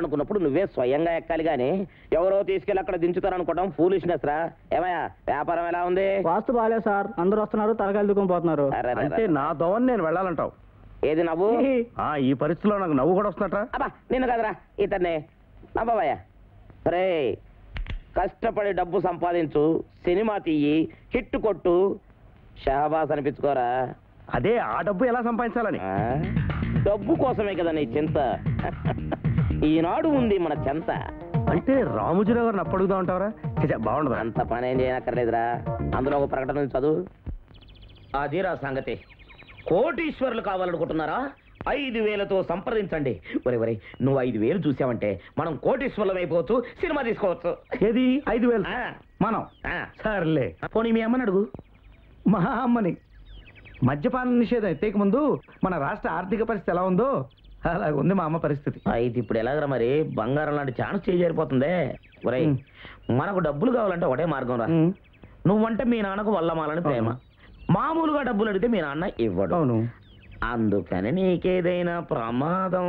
ఎక్కాలనుకున్నప్పుడు నువ్వే స్వయంగా ఎక్కాలి గాని ఎవరో తీసుకెళ్ళి అక్కడ దించుతారనుకోవడం ఫూలిష్నెస్ రా ఏమయ్యా వ్యాపారం ఎలా ఉంది వాస్తు బాగాలేదు సార్ అందరూ వస్తున్నారు తలకాయలు దుక్కుని పోతున్నారు అరెరెరె. అంటే నా దోవని నేను వెళ్ళాలంటావు ఏది నవ్వు ఆ ఈ పరిస్థితిలో నాకు నవ్వు కూడా వస్తున్నట్రా అబ్బా నిన్ను కదరా ఇతన్ని అబ్బాబయ్యా రే కష్టపడి డబ్బు సంపాదించు సినిమా తీయి హిట్ కొట్టు షహబాస్ అనిపించుకోరా అదే ఆ డబ్బు ఎలా సంపాదించాలని ఆ? డబ్బు కోసమే కదా నీ చింత ఈనాడు ఉంది మన చెంత అంటే రాముజీరావు గారిని అప్పడుగుదా ఉంటావరా బాగుండదా అంత పని ఏం చేయనక్కర్లేదురా అందులో ఒక ప్రకటన ఉంది చదువు అదిరా సంగతి కోటీశ్వరులు కావాలనుకుంటున్నారా ఐదు వేలతో సంప్రదించండి ఒరే ఒరే నువ్వు ఐదు వేలు చూసావంటే మనం కోటీశ్వరులం అయిపోవచ్చు సినిమా తీసుకోవచ్చు ఏది ఐదు వేలు ఆ, మనం ఆ. సర్లే పోనీ మీ అమ్మని అడుగు మా అమ్మని మద్యపాన నిషేధం ఎత్తేక ముందు మన రాష్ట్ర ఆర్థిక పరిస్థితి ఎలా ఉందో అలాగ ఉంది మా అమ్మ పరిస్థితి అయితే ఇప్పుడు ఎలాగరా మరి బంగారం లాంటి ఛాన్స్ చేజారిపోతుందే ఒరేయ్ ఉం. మనకు డబ్బులు కావాలంటే ఒకటే మార్గం రా ఉమ్, నువ్వంటే మీ నాన్నకు వల్లమాలని ప్రేమ మామూలుగా డబ్బులు అడిగితే మీ నాన్న ఇవ్వడు అవును అందుకని నీకేదైనా ప్రమాదం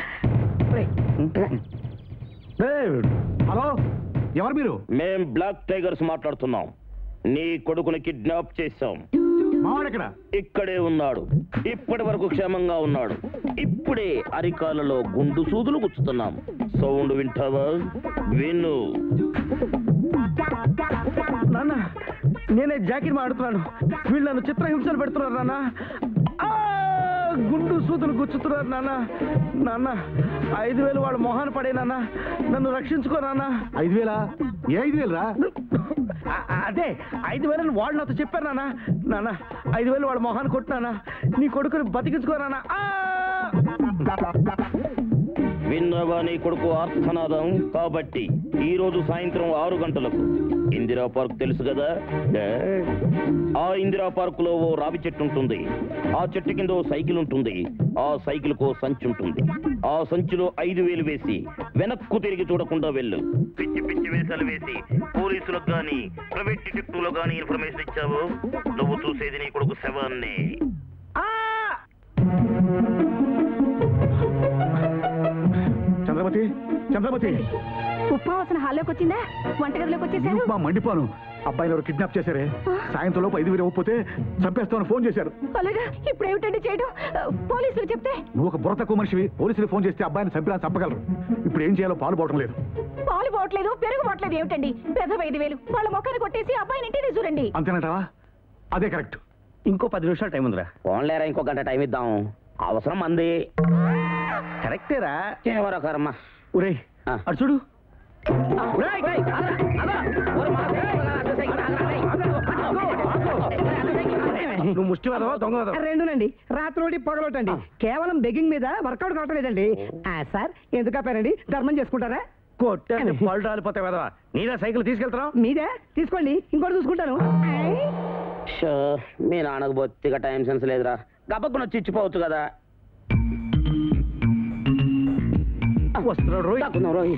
ఏయ్, హలో ఎవరు మీరు మేం బ్లాక్ టైగర్స్ మాట్లాడుతున్నాం నీ కొడుకుని కిడ్నాప్ చేశాం మావాడు ఎక్కడ ఇక్కడే ఉన్నాడు ఇప్పటి వరకు క్షేమంగా ఉన్నాడు ఇప్పుడే అరికాలలో గుండు సూదులు గుచ్చుతున్నాం సౌండ్ వింటావా విను నాన్న నేనే జాకిర్ మాడుతున్నాను వీళ్ళు నన్ను చిత్రహింసలు పెడుతున్నారు నాన్న ఆ, గుండు సూదులు గుచ్చుతున్నారు నాన్న నాన్న ఐదు వేలు వాళ్ళ మొహాన పడే నాన్న నన్ను రక్షించుకో నాన్న ఐదు వేలా ఏ ఐదు వేలు రా ఆ- అదే ఐదు వేలని వాళ్ళు నాతో చెప్పారు నాన్న నాన్న ఐదు వేలు వాళ్ళ మొహాన్ని కొట్టినానా నీ కొడుకుని బతికించుకో నాన్న ఆ! విన్నావా నీ కొడుకు ఆర్థనాదం కాబట్టి ఈ రోజు సాయంత్రం ఆరు గంటలకు ఇందిరా పార్క్ తెలుసు కదా ఏ? ఆ ఇందిరా పార్క్ లో ఓ రావి చెట్టు ఉంటుంది ఆ చెట్టు కింద ఓ సైకిల్ ఉంటుంది ఆ సైకిల్ కో సంచి ఉంటుంది ఆ సంచిలో ఐదు వేలు వేసి వెనక్కు తిరిగి చూడకుండా వెళ్ళు పిచ్చి పిచ్చి వేసాలు వేసి పోలీసులకు గాని ప్రైవేట్ డిటెక్టివ్ గాని ఇన్ఫర్మేషన్ ఇచ్చావు నువ్వు చూసేది నీ కొడుకు శవాన్ని ఆ! చంద్రమతి చంద్రమతి ఉప్మావాసన హాల్లోకి వచ్చిందా వంటగదిలోకి వచ్చేసారు మా మండిపోను అబ్బాయిని ఎవరు కిడ్నాప్ చేశారే సాయంత్రం లోపు ఐదు వేలు ఇవ్వకపోతే చంపేస్తామని ఫోన్ చేశారు అలాగా ఇప్పుడు ఏమిటండి చేయడం పోలీసులు చెప్తే నువ్వు ఒక బుర్ర తక్కువ మనిషివి పోలీసులు ఫోన్ చేస్తే అబ్బాయిని చంపినా చంపగలరు ఇప్పుడు ఏం చేయాలో పాలు పోవటం లేదు పాలు పోవట్లేదు పెరుగు పోవట్లేదు ఏమిటండి పెద్ద ఐదు వేలు వాళ్ళ మొక్కని కొట్టేసి అబ్బాయిని ఇంటిని చూడండి అంతేనంటావా అదే కరెక్ట్ ఇంకో పది నిమిషాలు టైం ఉందిరా ఫోన్లేరా ఇంకో గంట టైం ఇద్దాం అవసరం అంది కరెక్టేరా కేవర కర్మ ఒరేయ్ ఆ. అటు చూడు నువ్వు ముష్టి వదవా దొంగ వదవా రెండునండి రాత్రోటి పొగలొట్టండి కేవలం బెగ్గింగ్ మీద వర్కౌట్ కావటం లేదండి ఆ, సార్ ఎందుకు ఆపారండి ధర్మం చేసుకుంటారా కొట్టే పళ్ళు రాలిపోతాయి వదవా నీదా సైకిల్ తీసుకెళ్తున్నావు మీదే తీసుకోండి ఇంకోటి చూసుకుంటాను షో, మీ నాన్నకు బొత్తిగా టైం సెన్స్ లేదురా గబక్కున వచ్చి ఇచ్చిపోవచ్చు కదా వస్తున్నాడు రోయ్ తక్కువ రోయ్.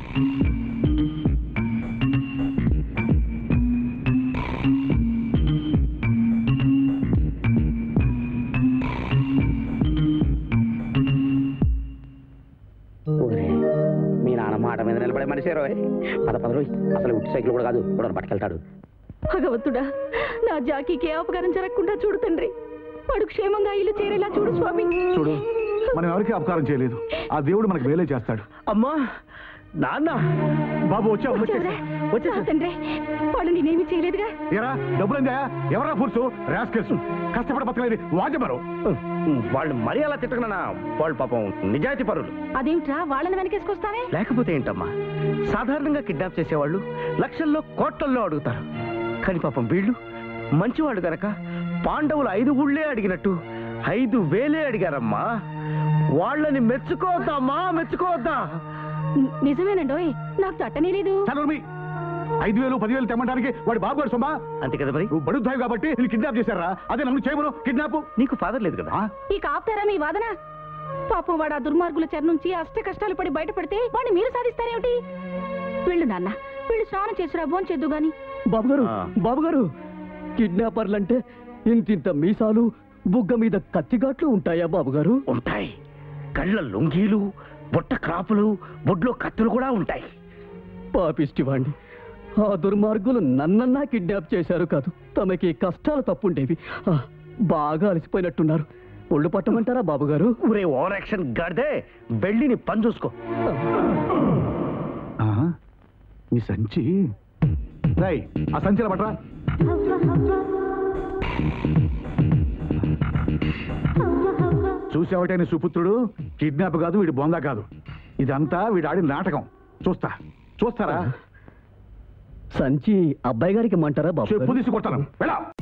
ఓరే, మీ నాన్న మాట మీద నిలబడే మనిషే రోయ్ పద పద రోయ్ అసలు ఉట్టి సైకిల్ కూడా కాదు కూడా పట్టుకెళ్తాడు భగవంతుడా నా జాకీకి ఏ అపకారం జరగకుండా చూడు తండ్రి వాడు క్షేమంగా ఇల్లు చేరేలా చూడు స్వామి చూడు మనం ఎవరికి అపకారం చేయలేదు ఆ దేవుడు మనకు వేలే చేస్తాడు అమ్మా నాన్న బాబు వచ్చావు వచ్చావురా? వచ్చేసా నా తండ్రి వాళ్ళు నేనేమి చేయలేదుగా ఏరా డబ్బులుందా ఎవరా ఫుర్సు రాస్కెల్స్ కష్టపడి బతకలేదు వాజమరు వాళ్ళు మరీ అలా తిట్టకనా వాళ్ళు పాపం నిజాయితీ పరులు అదేమిట్రా వాళ్ళని వెనకేసుకొస్తానే లేకపోతే ఏంటమ్మా సాధారణంగా కిడ్నాప్ చేసేవాళ్ళు లక్షల్లో కోట్లల్లో అడుగుతారు కానీ పాపం వీళ్ళు మంచివాళ్ళు గనక పాండవులు ఐదు ఊళ్ళే అడిగినట్టు ఐదు వేలే అడిగారమ్మా వాళ్ళని మెచ్చుకోవద్దమ్మా మెచ్చుకోవద్దా ని- నిజమేనండోయ్ నాకు తట్టనే లేదు చదవమి ఐదు వేలు పదివేలు తెమ్మడానికి వాడి బాబు గారు సొమ్మా అంతే కదా మరి నువ్వు బడుద్దాయి కాబట్టి వీళ్ళు కిడ్నాప్ చేశారా అదే నన్ను చేయమను కిడ్నాప్ నీకు ఫాదర్ లేదు కదా ఇక ఆపుతారా మీ వాదన పాపం వాడు ఆ దుర్మార్గుల చెర నుంచి అష్ట కష్టాలు పడి బయటపడితే వాడిని మీరు సాధిస్తారేమిటి వెళ్ళు నాన్న వీళ్ళు స్నానం చేసురా భోంచేద్దు చేద్దు గాని బాబు గారు ఆ. బాబు గారు కిడ్నాపర్లంటే ఇంతింత మీసాలు బుగ్గ మీద కత్తిగాట్లు ఉంటాయా బాబు గారు ఉంటాయి కళ్ళ లొంగీలు బుట్ట క్రాపులు బొడ్లో కత్తులు కూడా ఉంటాయి పాపిష్టివాణ్ణి ఆ దుర్మార్గులు నన్నన్నా కిడ్నాప్ చేశారు కాదు తమకి కష్టాలు తప్పుండేవి ఆ, బాగా అలసిపోయినట్టున్నారు ఒళ్ళు పట్టమంటారా బాబు గారు ఊరే ఓవర్ యాక్షన్ గడిదే బెళ్ళిని పని చూసుకో ఆ, ఈ సంచి రై ఆ సంచిలో పట్రా చూసావటే నీ సుపుత్రుడు కిడ్నాప్ కాదు వీడి బొంద కాదు ఇదంతా వీడు ఆడిన నాటకం చూస్తా చూస్తారా సంచి అబ్బాయి గారికి ఇమ్మంటారా బాబు చెప్పు గారు? తీసుకొస్తాను వెళ్ళా